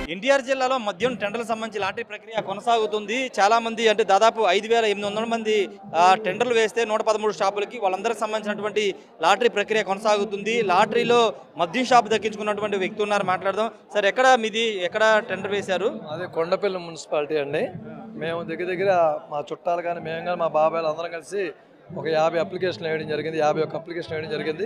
ఎన్టీఆర్ జిల్లాలో మద్యం టెండర్లకు సంబంధించి లాటరీ ప్రక్రియ కొనసాగుతుంది చాలా మంది అంటే దాదాపు ఐదు వేల ఎనిమిది వందల మంది ఆ, టెండర్లు వేస్తే నూట పదమూడు షాపులకి వాళ్ళందరికి సంబంధించినటువంటి లాటరీ ప్రక్రియ కొనసాగుతుంది లాటరీలో మద్యం షాప్ దక్కించుకున్నటువంటి వ్యక్తి ఉన్నారు మాట్లాడదాం సార్ ఎక్కడ మీది ఎక్కడ టెండర్ వేశారు అదే కొండపల్లి మున్సిపాలిటీ అండి మేము దగ్గర దగ్గర మా చుట్టాలు కానీ మేము కానీ మా బాబాయ్లు అందరం కలిసి ఒక యాభై అప్లికేషన్లు వేయడం జరిగింది యాభై ఒక్క అప్లికేషన్ వేయడం జరిగింది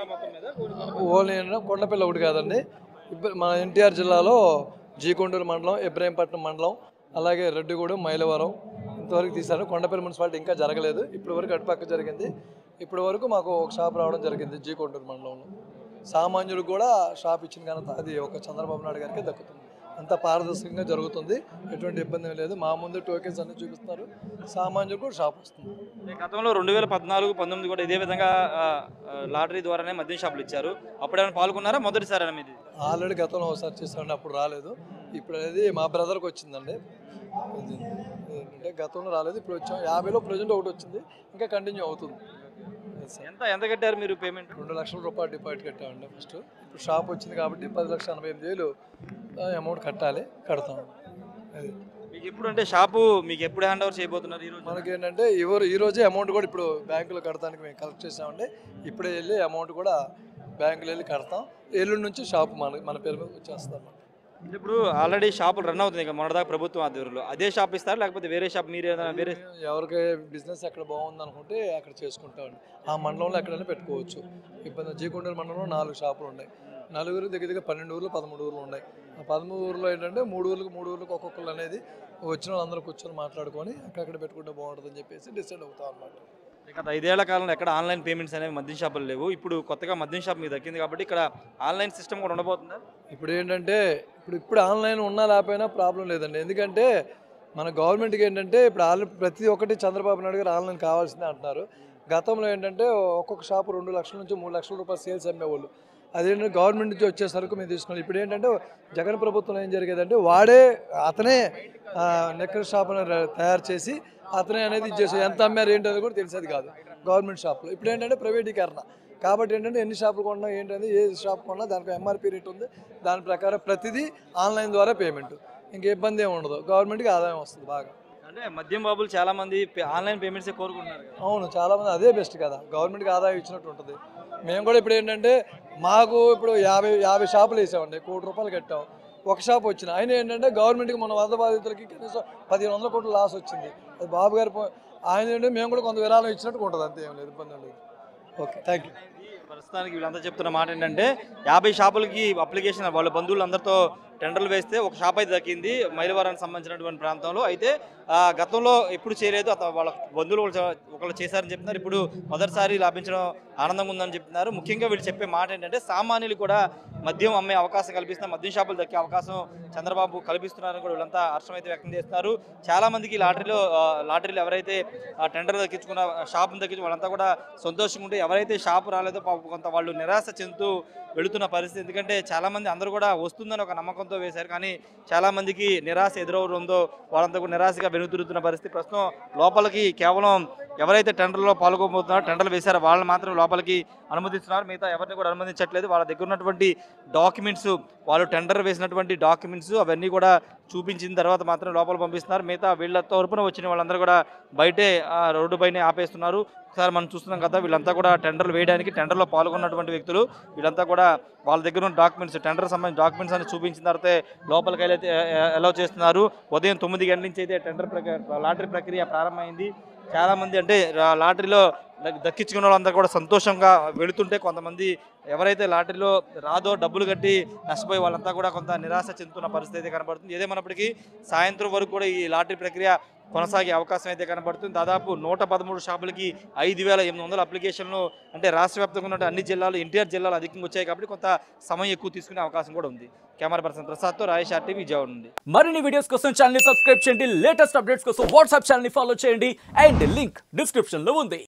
ఓన్లీ ఏంటంటే కొండపల్లి ఒకటి కాదండి ఇప్పుడు మన ఎన్టీఆర్ జిల్లాలో జీకొండూరు మండలం ఇబ్రాహీంపట్నం మండలం అలాగే రెడ్డిగూడెం మైలవరం ఇంతవరకు తీశారు కొండపల్లి మున్సిపాలిటీ ఇంకా జరగలేదు ఇప్పటి వరకు అటుపక్క జరిగింది ఇప్పటి వరకు మాకు ఒక షాప్ రావడం జరిగింది జీకొండూరు మండలంలో సామాన్యులకు కూడా షాప్ ఇచ్చిన ఘనత అది ఒక చంద్రబాబు నాయుడు గారికి దక్కుతుంది అంత పారదర్శకంగా జరుగుతుంది ఎటువంటి ఇబ్బంది ఏమీ లేదు మా ముందు టోకెన్స్ అన్ని చూపిస్తారు సామాన్యులకు కూడా షాప్ వస్తుంది గతంలో రెండు వేల పద్నాలుగు పంతొమ్మిది కూడా ఇదే విధంగా ఆ, ఆ, లాటరీ ద్వారానే మద్యం షాపులు ఇచ్చారు అప్పుడేమైనా పాల్గొన్నారా మొదటిసారి మీది ఆల్రెడీ గతంలో ఒకసారి చేసామండి అప్పుడు రాలేదు ఇప్పుడు అనేది మా బ్రదర్కి వచ్చిందండి ఇది ఏంటంటే గతంలో రాలేదు ఇప్పుడు వచ్చాం యాభైలో ప్రజెంట్ ఒకటి వచ్చింది ఇంకా కంటిన్యూ అవుతుంది Yes, sir. ఎంత ఎంత కట్టారు మీరు పేమెంట్ రెండు లక్షల రూపాయలు డిపాజిట్ కట్టామండి ఫస్ట్ ఇప్పుడు షాప్ వచ్చింది కాబట్టి పది లక్షల ఎనభై ఎనిమిది వేలు అమౌంట్ కట్టాలి కడతాం అది మీకు ఎప్పుడు అంటే షాపు మీకు ఎప్పుడు హ్యాండ్ ఓవర్ చేయబోతున్నారు ఈరోజు మనకి ఏంటంటే ఎవరు ఈ రోజే అమౌంట్ కూడా ఇప్పుడు బ్యాంకులో కడతానికి మేము కలెక్ట్ చేసామండి ఇప్పుడే వెళ్ళి అమౌంట్ కూడా బ్యాంకులో వెళ్ళి కడతాం ఎల్లుండి నుంచి షాప్ మన మన పేరు మీద వచ్చేస్తాం ఇప్పుడు ఆల్రెడీ షాపులు రన్ అవుతుంది ఇక మొన్నదాకా ప్రభుత్వం ఆధ్వర్యంలో అదే షాప్ ఇస్తారు లేకపోతే వేరే షాప్ మీరు ఏదైనా వేరే ఎవరికి బిజినెస్ ఎక్కడ బాగుంది అనుకుంటే అక్కడ చేసుకుంటామండి ఆ మండలంలో ఎక్కడైనా పెట్టుకోవచ్చు ఇబ్బంది జీకొండూరు మండలంలో నాలుగు షాపులు ఉన్నాయి నలుగురు దగ్గర దగ్గర పన్నెండు ఊర్లు పదమూడు ఊర్లు ఉన్నాయి ఆ పదమూడు ఊర్లో ఏంటంటే మూడు ఊర్లకు మూడు ఊర్లకు ఒక్కొక్కరు అనేది వచ్చిన వాళ్ళందరూ కూర్చొని మాట్లాడుకొని అక్కడక్కడ పెట్టుకుంటే బాగుంటుందని చెప్పేసి డిసైడ్ అవుతాం అన్నమాట గత ఐదేళ్ల కాలంలో ఎక్కడ ఆన్లైన్ పేమెంట్స్ అనేవి మద్యం షాపులు లేవు ఇప్పుడు కొత్తగా మద్యం షాప్ మీకు దక్కింది కాబట్టి ఇక్కడ ఆన్లైన్ సిస్టమ్ కూడా ఉండబోతుందా ఇప్పుడు ఏంటంటే ఇప్పుడు ఇప్పుడు ఆన్లైన్ ఉన్నా లేకపోయినా ప్రాబ్లం లేదండి ఎందుకంటే మన గవర్నమెంట్కి ఏంటంటే ఇప్పుడు ఆన్లైన్ ప్రతి ఒక్కటి చంద్రబాబు నాయుడు గారు ఆన్లైన్ కావాల్సిందే అంటున్నారు గతంలో ఏంటంటే ఒక్కొక్క షాపు రెండు లక్షల నుంచి మూడు లక్షల రూపాయలు సేల్స్ అమ్మేవాళ్ళు అదేంటంటే గవర్నమెంట్ నుంచి వచ్చే సరుకు మేము తీసుకున్నాం ఇప్పుడు ఏంటంటే జగన్ ప్రభుత్వంలో ఏం జరిగేదంటే వాడే అతనే నెక్కర్ షాప్ తయారు చేసి అతనే అనేది ఇచ్చేసి ఎంత అమ్మారు ఏంటి అనేది కూడా తెలిసేది కాదు గవర్నమెంట్ షాప్లో ఇప్పుడు ఏంటంటే ప్రైవేటీకరణ కాబట్టి ఏంటంటే ఎన్ని షాపులు కొన్నా ఏంటంటే ఏ షాప్ కొన్నా దానికి ఎంఆర్పీ రేట్ ఉంది దాని ప్రకారం ప్రతిదీ ఆన్లైన్ ద్వారా పేమెంట్ ఇంక ఇబ్బంది ఏమి ఉండదు గవర్నమెంట్కి ఆదాయం వస్తుంది బాగా అంటే మద్యం బాబులు చాలా మంది పే- ఆన్లైన్ పేమెంట్స్ కోరుకుంటున్నారు కదా. అవును చాలామంది అదే బెస్ట్ కదా గవర్నమెంట్కి ఆదాయం ఇచ్చినట్టు ఉంటుంది మేము కూడా ఇప్పుడు ఏంటంటే మాకు ఇప్పుడు యాభై యాభై షాపులు వేసామండి కోటి రూపాయలు కట్టాం ఒక షాప్ వచ్చిన ఆయన ఏంటంటే గవర్నమెంట్కి మన వరద బాధితులకి కనీసం పదిహేను వందల కోట్ల లాస్ వచ్చింది అది బాబు గారు పో- ఆయన ఏంటంటే మేము కూడా కొంత విరాళం ఇచ్చినట్టు ఉంటుంది అంతే ఏం లేదు ఇబ్బంది ఏం లేదు ఓకే థ్యాంక్ యూ ప్రస్తుతానికి వీళ్ళంతా చెప్తున్న మాట ఏంటంటే యాభై షాపులకి అప్లికేషన్ వాళ్ళ బంధువులందరితో టెండర్లు వేస్తే ఒక షాప్ అయితే దక్కింది మైలవరానికి సంబంధించినటువంటి ప్రాంతంలో అయితే ఆ, గతంలో ఎప్పుడు చేయలేదు అత వాళ్ళ బంధువులు ఒకళ్ళు చే- ఒకళ్ళు చేశారని చెప్తున్నారు ఇప్పుడు మొదటిసారి లాభించడం ఆనందంగా ఉందని చెప్తున్నారు ముఖ్యంగా వీళ్ళు చెప్పే మాట ఏంటంటే సామాన్యులు కూడా మద్యం అమ్మే అవకాశం కల్పిస్తున్న మద్యం షాపులు దక్కే అవకాశం చంద్రబాబు కల్పిస్తున్నారని కూడా వీళ్ళంతా హర్షం అయితే వ్యక్తం చేస్తున్నారు చాలా మందికి లాటరీలో ఆ, లాటరీలు ఎవరైతే ఆ, టెండర్ దక్కించుకున్న షాప్ను దక్కించు వాళ్ళంతా కూడా సంతోషంగా ఉంటే ఎవరైతే షాప్ రాలేదో పాపం కొంత వాళ్ళు నిరాశ చెందుతూ వెళుతున్న పరిస్థితి ఎందుకంటే చాలా మంది అందరూ కూడా వస్తుందని ఒక నమ్మకంతో వేశారు కానీ చాలా మందికి నిరాశ ఎదురవుతుందో వాళ్ళంతా కూడా నిరాశగా వెనుతిరుగుతున్న పరిస్థితి ప్రస్తుతం లోపలికి కేవలం ఎవరైతే టెండర్లో పాల్గొబోతున్నారో టెండర్లు వేశారో వాళ్ళని మాత్రం లోపలికి అనుమతిస్తున్నారు మిగతా ఎవరిని కూడా అనుమతించట్లేదు వాళ్ళ దగ్గర ఉన్నటువంటి డాక్యుమెంట్స్ వాళ్ళు టెండర్ వేసినటువంటి డాక్యుమెంట్స్ అవన్నీ కూడా చూపించిన తర్వాత మాత్రం లోపల పంపిస్తున్నారు మిగతా వీళ్ళ తరపున వచ్చిన వాళ్ళందరూ కూడా బయటే ఆ, రోడ్డు పైనే ఆపేస్తున్నారు ఒకసారి మనం చూస్తున్నాం కదా వీళ్ళంతా కూడా టెండర్లు వేయడానికి టెండర్లో పాల్గొన్నటువంటి వ్యక్తులు వీళ్ళంతా కూడా వాళ్ళ దగ్గర ఉన్న డాక్యుమెంట్స్ టెండర్ సంబంధించిన డాక్యుమెంట్స్ అని చూపించిన తర్వాత లోపలికి వెళ్ళైతే అలౌ చేస్తున్నారు ఉదయం తొమ్మిది గంటల నుంచి అయితే టెండర్ ప్రక్రియ లాటరీ ప్రక్రియ ప్రారంభమైంది చాలా మంది అంటే రా- లాటరీలో దక్- దక్కించుకున్న వాళ్ళందరూ కూడా సంతోషంగా వెళుతుంటే కొంతమంది ఎవరైతే లాటరీలో రాదో డబ్బులు కట్టి నష్టపోయి వాళ్ళంతా కూడా కొంత నిరాశ చెందుతున్న పరిస్థితి అయితే కనబడుతుంది ఏదేమన్నప్పటికీ సాయంత్రం వరకు కూడా ఈ లాటరీ ప్రక్రియ కొనసాగే అవకాశం అయితే కనబడుతుంది దాదాపు నూట పదమూడు షాపులకి ఐదు వేల ఎనిమిది వందల అప్లికేషన్లు అంటే రాష్ట్ర వ్యాప్తంగా ఉన్న అన్ని జిల్లాలు ఎన్టీఆర్ జిల్లాలు అధికంగా వచ్చాయి కాబట్టి కొంత సమయం ఎక్కువ తీసుకునే అవకాశం కూడా ఉంది కెమెరా పర్సన్ ప్రసాద్తో రాయేష్ ఆర్టీ విజయవాడ నుండి మరిన్ని వీడియోస్ కోసం ఛానల్ ని సబ్స్క్రైబ్ చేయండి లేటెస్ట్ అప్డేట్స్ కోసం వాట్సాప్ ఛానల్ ని ఫాలో చేయండి అండ్ లింక్ డిస్క్రిప్షన్ లో ఉంది